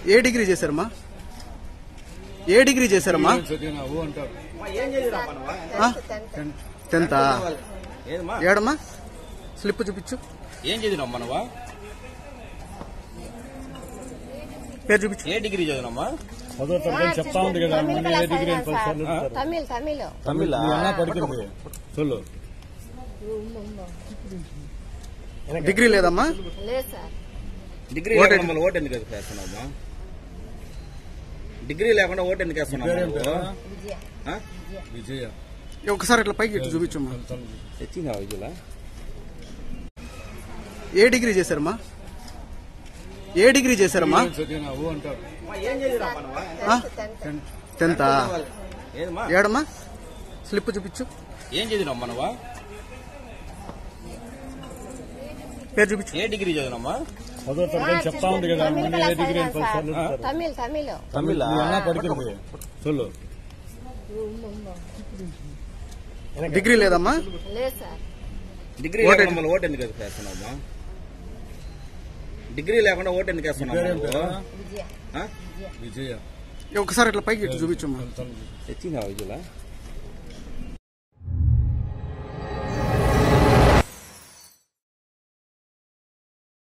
ఏ degree చేశారమ్మా ఏ degree చేశారమ్మా చదివినావు అంటారు ఆ? టెన్తా ఏదమ్మా ఏడమ్మా స్లిప్ చూపించు ఏం చదివినావు మనవా పేరు చూపించు ఏ డిగ్రీ చదివినామ్మా పదో తరగతి చెప్తా ఉంది కదా తమిళ్ మన ఏ డిగ్రీ అని పది సార్లు సార్ అడుగుతారు. తమిళ్ తమిళ్ తమిళ మీ అన్న పడుకుంది చొల్లు డిగ్రీ లేదమ్మా లేదు సార్ డిగ్రీ ఓటు లేకుండా మళ్ళీ ఓటు ఎందుకు వేస్తున్నావమ్మా డిగ్రీ లేకుండా ఓటు ఎందుకు వేస్తున్నావు పేరేం నువ్వు? పేరు విజయ ఆ? విజయ ఒకసారి ఇట్లా పైకి ఇట్లా చూపించమ్మా తెచ్చిందా విజులా ఏ డిగ్రీ చేశారమ్మా ఏ డిగ్రీ చేశారమ్మా చదివినావు అంటారు ఆ? టెన్త్ టెన్తా ఏదమ్మా ఏడమ్మా స్లిప్ చూపించు ఏం చదివినావు మనవా పేరు చూపించు ఏ డిగ్రీ చదివినామ్మా పదో తరగతి చెప్తా ఉంది కదా తమిళ్ మన ఏ డిగ్రీ అని పది సార్లు అడుగుతారు. తమిళ్ తమిళ్ తమిళ మీ అన్న పడుకుంది చొల్లు డిగ్రీ లేదమ్మా లేదు సార్ డిగ్రీ ఓటు లేకుండా మళ్ళీ ఓటు ఎందుకు వేస్తున్నావమ్మా డిగ్రీ లేకుండా ఓటు ఎందుకు వేస్తున్నావు పేరేం నువ్వు? పేరు విజయ ఆ? విజయ ఒకసారి ఇట్లా పైకి ఇట్లా చూపించమ్మా తెచ్చిందా విజులా